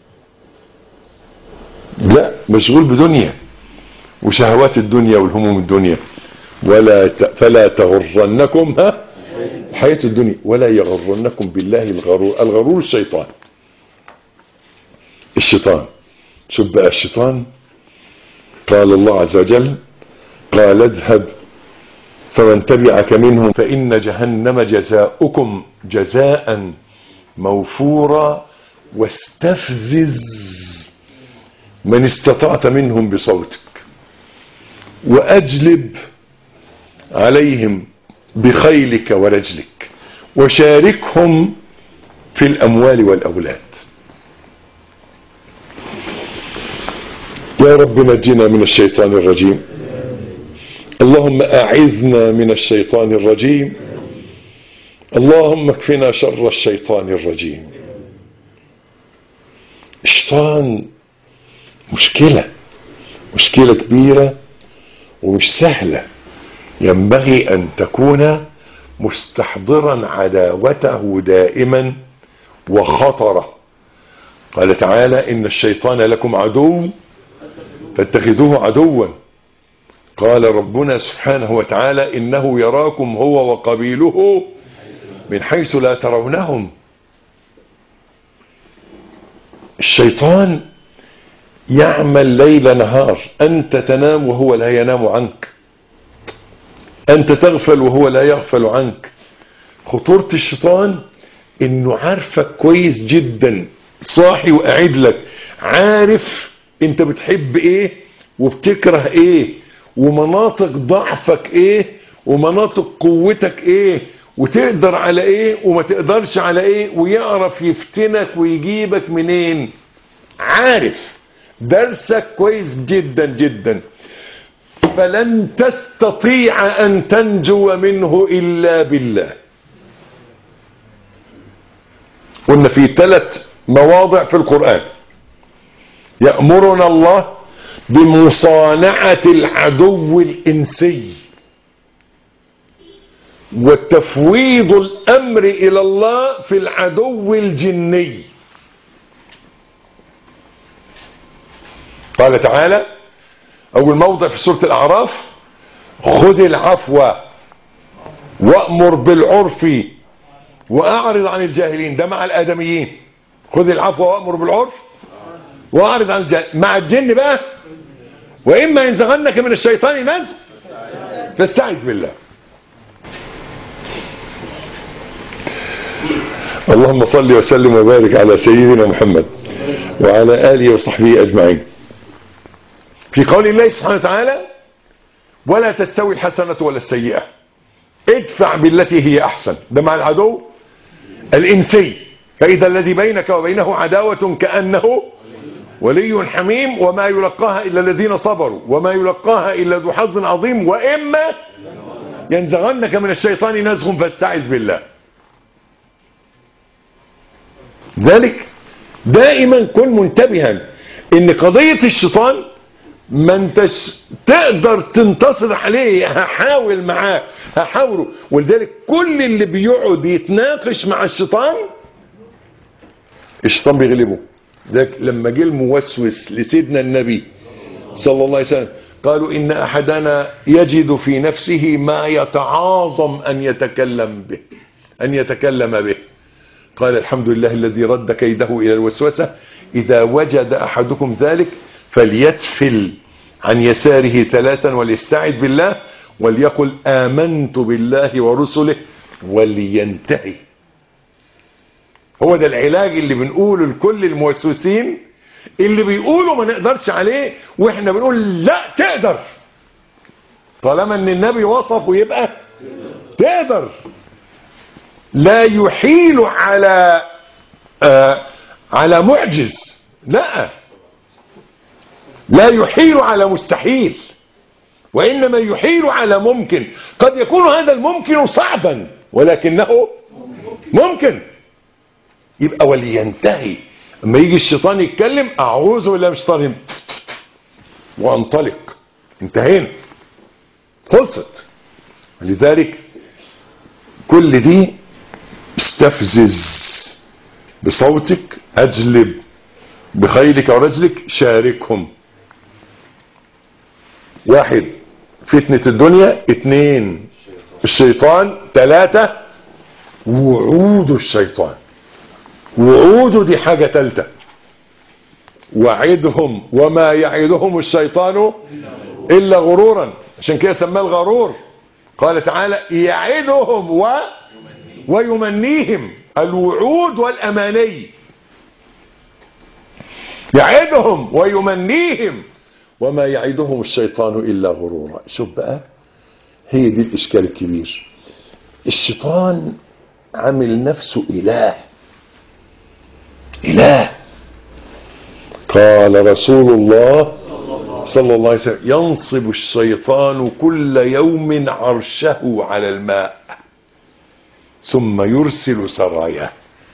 لا مشغول بدنيا وشهوات الدنيا والهموم الدنيا ولا ت... فلا تغرنكم ها حياة الدنيا ولا يغرنكم بالله الغرور الغرور الشيطان الشيطان شوف بقى الشيطان قال الله عز وجل قال اذهب فمن تبعك منهم فإن جهنم جزاؤكم جزاء موفورا واستفزز من استطعت منهم بصوتك وأجلب عليهم بخيلك ورجلك وشاركهم في الأموال والأولاد يا رب نجنا من الشيطان الرجيم اللهم أعذنا من الشيطان الرجيم اللهم اكفنا شر الشيطان الرجيم الشيطان مشكلة مشكلة كبيرة ومش سهلة ينبغي أن تكون مستحضرا عداوته دائما وخطره قال تعالى إن الشيطان لكم عدو فاتخذوه عدوا قال ربنا سبحانه وتعالى إنه يراكم هو وقبيله من حيث لا ترونهم الشيطان يعمل ليل نهار أنت تنام وهو لا ينام عنك أنت تغفل وهو لا يغفل عنك خطورة الشيطان إنه عارفك كويس جدا صاحي وقاعد لك عارف أنت بتحب إيه وبتكره إيه ومناطق ضعفك إيه ومناطق قوتك إيه وتقدر على إيه وما تقدرش على إيه ويعرف يفتنك ويجيبك منين عارف درسك كويس جدا جدا فلن تستطيع أن تنجو منه إلا بالله قلنا في ثلاث مواضع في القرآن يأمرنا الله بمصانعة العدو الإنسي وتفويض الأمر إلى الله في العدو الجني قال تعالى أول موضع في سورة الأعراف خذ العفو وأمر بالعرف وأعرض عن الجاهلين ده مع الآدميين خذ العفو وأمر بالعرف وأعرض عن الجاهلين مع الجن بقى وإما ينزغنك من الشيطان نزغ فاستعذ بالله اللهم صل وسلم وبارك على سيدنا محمد وعلى آله وصحبه أجمعين في قول الله سبحانه وتعالى ولا تستوي الحسنة ولا السيئة ادفع بالتي هي أحسن ده مع العدو الإنسي فإذا الذي بينك وبينه عداوة كأنه ولي حميم وما يلقاها إلا الذين صبروا وما يلقاها إلا ذو حظ عظيم وإما ينزغنك من الشيطان نزغ فاستعذ بالله ذلك دائما كن منتبها ان قضية الشيطان ما انتش تقدر تنتصر عليه هحاول معاه هحاوله ولذلك كل اللي بيقعد يتناقش مع الشيطان الشيطان بيغلبه ذلك لما جه الموسوس لسيدنا النبي صلى الله عليه وسلم قالوا إن أحدنا يجد في نفسه ما يتعاظم أن يتكلم به أن يتكلم به قال الحمد لله الذي رد كيده إلى الوسوسة إذا وجد أحدكم ذلك فليتفل عن يساره ثلاثا وليستعذ بالله وليقل آمنت بالله ورسله ولينتهي هو ده العلاج اللي بنقوله لكل الموسوسين اللي بيقولوا ما نقدرش عليه واحنا بنقول لا تقدر طالما ان النبي وصفه يبقى تقدر لا يحيل على آه على معجز لا لا يحيل على مستحيل وإنما يحيل على ممكن قد يكون هذا الممكن صعبا ولكنه ممكن يبقى ولينتهي اما يجي الشيطان يتكلم اعوذ بالله من الشيطان وانطلق انتهينا خلصت لذلك كل دي استفزز بصوتك اجلب بخيلك ورجلك شاركهم واحد فتنة الدنيا اتنين الشيطان تلاتة وعود الشيطان وعوده دي حاجة تالتة وعدهم وما يعدهم الشيطان إلا غرورا عشان كده سماه الغرور قال تعالى يعدهم و ويمنيهم الوعود والأماني يعدهم ويمنيهم وما يعدهم الشيطان إلا غرورا شوف بقى هي دي الإشكال الكبير الشيطان عامل نفسه إله إله قال رسول الله صلى الله عليه وسلم ينصب الشيطان كل يوم عرشه على الماء ثم يرسل سراياه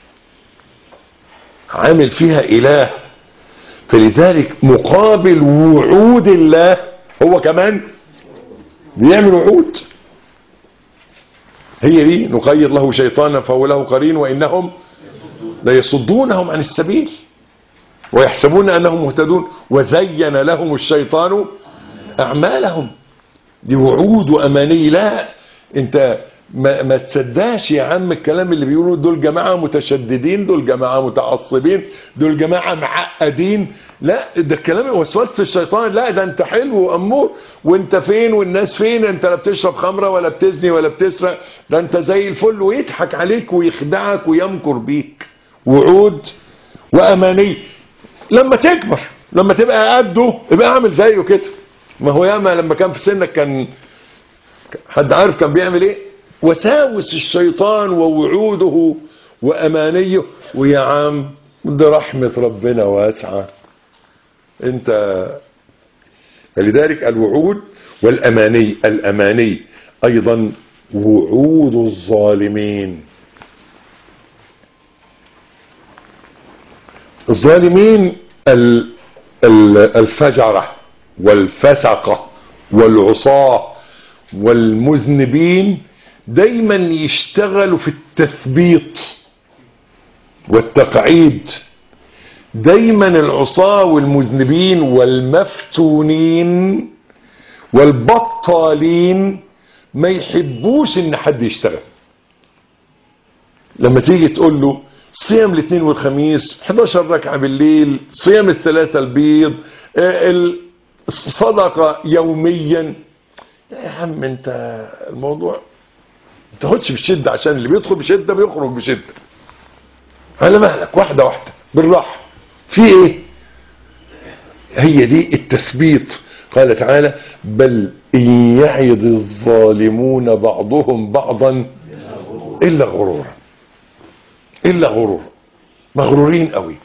عامل فيها إله فلذلك مقابل وعود الله هو كمان بيعمل وعود هي دي نقيض له شيطانا فهو له قرين وإنهم ليصدونهم عن السبيل ويحسبون أنهم مهتدون وزين لهم الشيطان أعمالهم دي وعود وأماني لا انت ما, ما تصدقش يا عم الكلام اللي بيقولوا دول جماعة متشددين دول جماعة متعصبين دول جماعة معقدين لا ده الكلام وسوسة الشيطان لا ده انت حلو وامور وانت فين والناس فين انت لا بتشرب خمرة ولا بتزني ولا بتسرق ده انت زي الفل ويضحك عليك ويخدعك ويمكر بيك وعود واماني لما تكبر لما تبقى قده يبقى اعمل زيه كده ما هو ياما لما كان في سنك كان حد عارف كان بيعمل ايه وساوس الشيطان ووعوده وامانيه ويا عم ده رحمة ربنا واسعة انت فلذلك الوعود والاماني الاماني ايضا وعود الظالمين الظالمين ال- ال- الفجرة والفسقة والعصاة والمذنبين دايما يشتغلوا في التثبيط والتقعيد دايما العصاة والمذنبين والمفتونين والبطالين ما يحبوش ان حد يشتغل لما تيجي تقول له صيام الاثنين والخميس 11 ركعة بالليل صيام الثلاثة البيض آه، الصدقة يوميا يا عم انت الموضوع ما تاخدش بشدة عشان اللي بيدخل بشدة بيخرج بشدة على مهلك واحدة واحدة بالراحة في ايه هي دي التثبيت قال تعالى بل إن يعد الظالمون بعضهم بعضا إلا غرورا إلا غرورا مغرورين قوي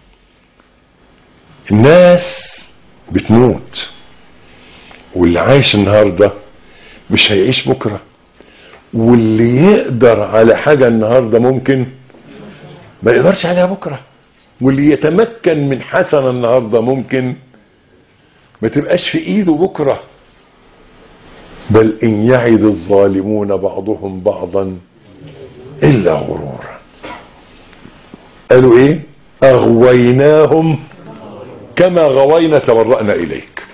الناس بتموت واللي عايش النهاردة مش هيعيش بكرة واللي يقدر على حاجة النهاردة ممكن ما يقدرش عليها بكرة واللي يتمكن من حسنة النهاردة ممكن ما تبقاش في ايده بكرة بل ان يعد الظالمون بعضهم بعضا الا غرورا قالوا ايه اغويناهم كما غوينا تبرأنا اليك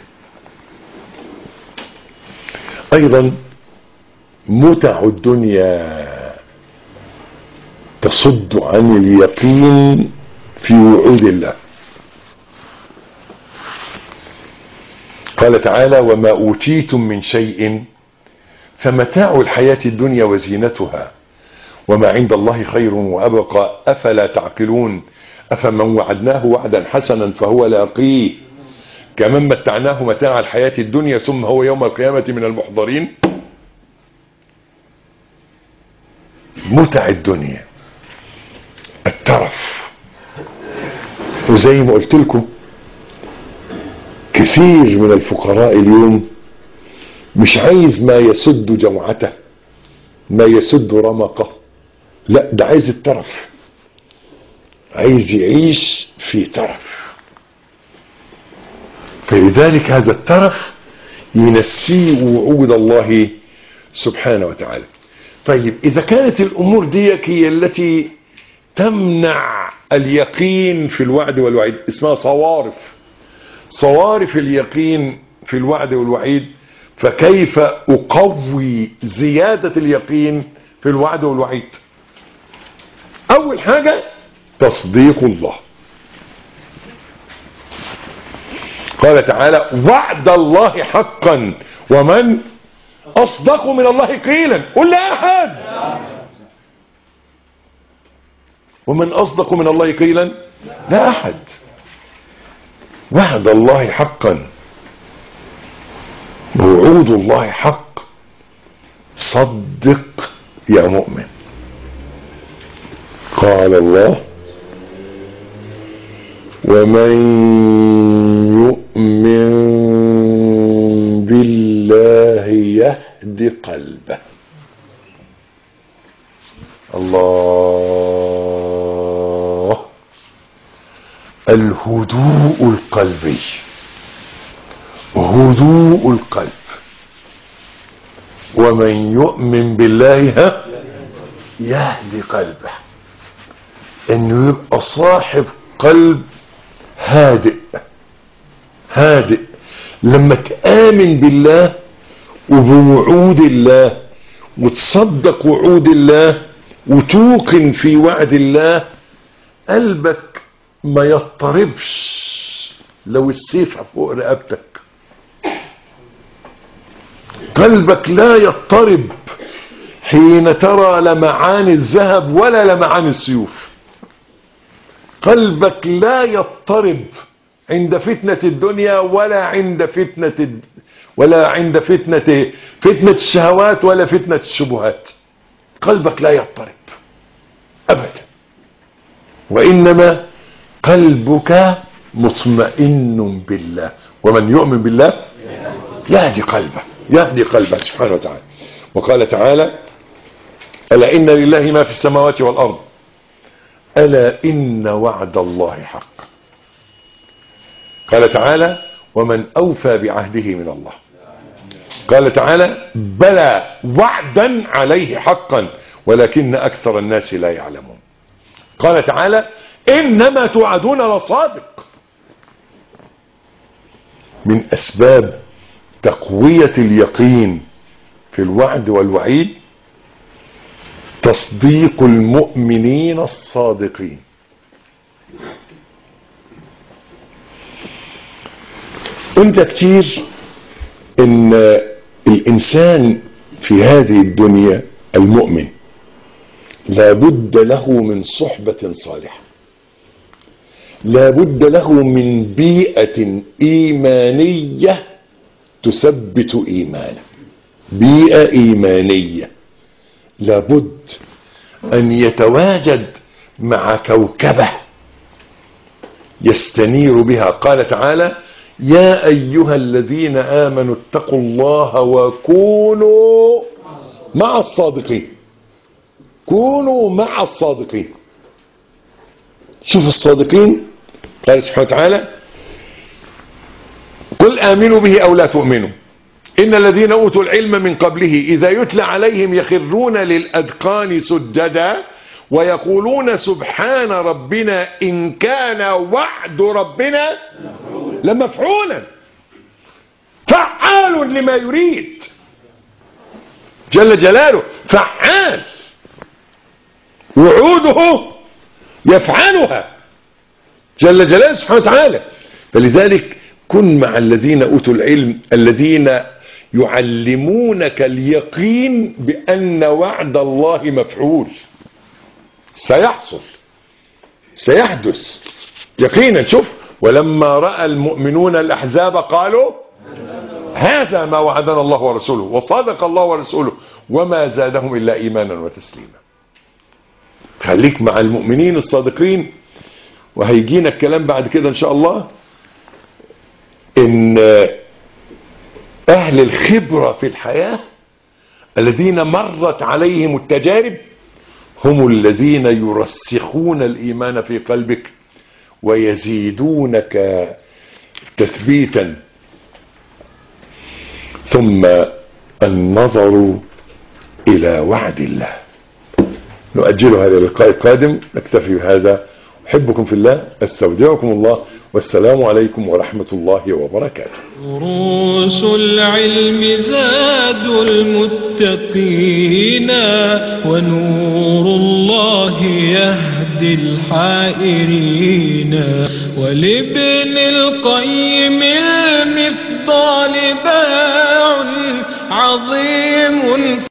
ايضا متع الدنيا تصد عن اليقين في وعود الله قال تعالى وما أوتيتم من شيء فمتاع الحياة الدنيا وزينتها وما عند الله خير وأبقى أفلا تعقلون أفمن وعدناه وعدا حسنا فهو لاقيه كمن متعناه متاع الحياة الدنيا ثم هو يوم القيامة من المحضرين متع الدنيا الترف وزي ما قلت لكم كثير من الفقراء اليوم مش عايز ما يسد جوعته ما يسد رمقه لا ده عايز الترف عايز يعيش في ترف فلذلك هذا الترف ينسيه وعود الله سبحانه وتعالى طيب إذا كانت الأمور دي هي التي تمنع اليقين في الوعد والوعيد اسمها صوارف صوارف اليقين في الوعد والوعيد فكيف أقوي زيادة اليقين في الوعد والوعيد أول حاجة تصديق الله قال تعالى وعد الله حقا ومن أصدق من الله قيلا قل لا أحد ومن أصدق من الله قيلا لا أحد وعد الله حقا وعود الله حق صدق يا مؤمن قال الله ومن يؤمن قلبه الله الهدوء القلبي هدوء القلب ومن يؤمن بالله ها يهدي قلبه انه يبقى صاحب قلب هادئ هادئ لما تآمن بالله وبوعود الله وتصدق وعود الله وتوقن في وعد الله قلبك ما يضطربش لو السيف فوق رقبتك قلبك لا يضطرب حين ترى لمعان الذهب ولا لمعان السيوف قلبك لا يضطرب عند فتنة الدنيا ولا عند فتنة الد... ولا عند فتنة فتنة الشهوات ولا فتنة الشبهات قلبك لا يضطرب أبدا وإنما قلبك مطمئن بالله ومن يؤمن بالله يهدي قلبه يهدي قلبه سبحانه وتعالى وقال تعالى ألا إن لله ما في السماوات والأرض ألا إن وعد الله حق قال تعالى ومن أوفى بعهده من الله قال تعالى بلى وعدا عليه حقا ولكن أكثر الناس لا يعلمون قال تعالى إنما توعدون لصادق من أسباب تقوية اليقين في الوعد والوعيد تصديق المؤمنين الصادقين انت كتير ان الانسان في هذه الدنيا المؤمن لابد له من صحبة صالحة لابد له من بيئة ايمانية تثبت ايمانه بيئة ايمانية لابد ان يتواجد مع كوكبه يستنير بها قال تعالى يا ايها الذين امنوا اتقوا الله وكونوا مع الصادقين كونوا مع الصادقين شوف الصادقين قال سبحانه وتعالى قل امنوا به او لا تؤمنوا ان الذين اوتوا العلم من قبله اذا يتلى عليهم يخرون للاذقان سجدا ويقولون سبحان ربنا ان كان وعد ربنا لمفعولا فعال لما يريد جل جلاله فعال وعوده يفعلها جل جلاله سبحانه وتعالى فلذلك كن مع الذين اوتوا العلم الذين يعلمونك اليقين بان وعد الله مفعول سيحصل سيحدث يقينا شوف ولما راى المؤمنون الاحزاب قالوا هذا ما وعدنا الله ورسوله وصدق الله ورسوله وما زادهم الا ايمانا وتسليما خليك مع المؤمنين الصادقين وهيجينا الكلام بعد كده ان شاء الله ان اهل الخبرة في الحياة الذين مرت عليهم التجارب هم الذين يرسخون الايمان في قلبك ويزيدونك تثبيتا ثم النظر الى وعد الله نؤجل هذا اللقاء القادم نكتفي بهذا احبكم في الله استودعكم الله والسلام عليكم ورحمة الله وبركاته دروس العلم زاد المتقين ونور الله يهدي الحائرين ولابن القيم المفضال باع عظيم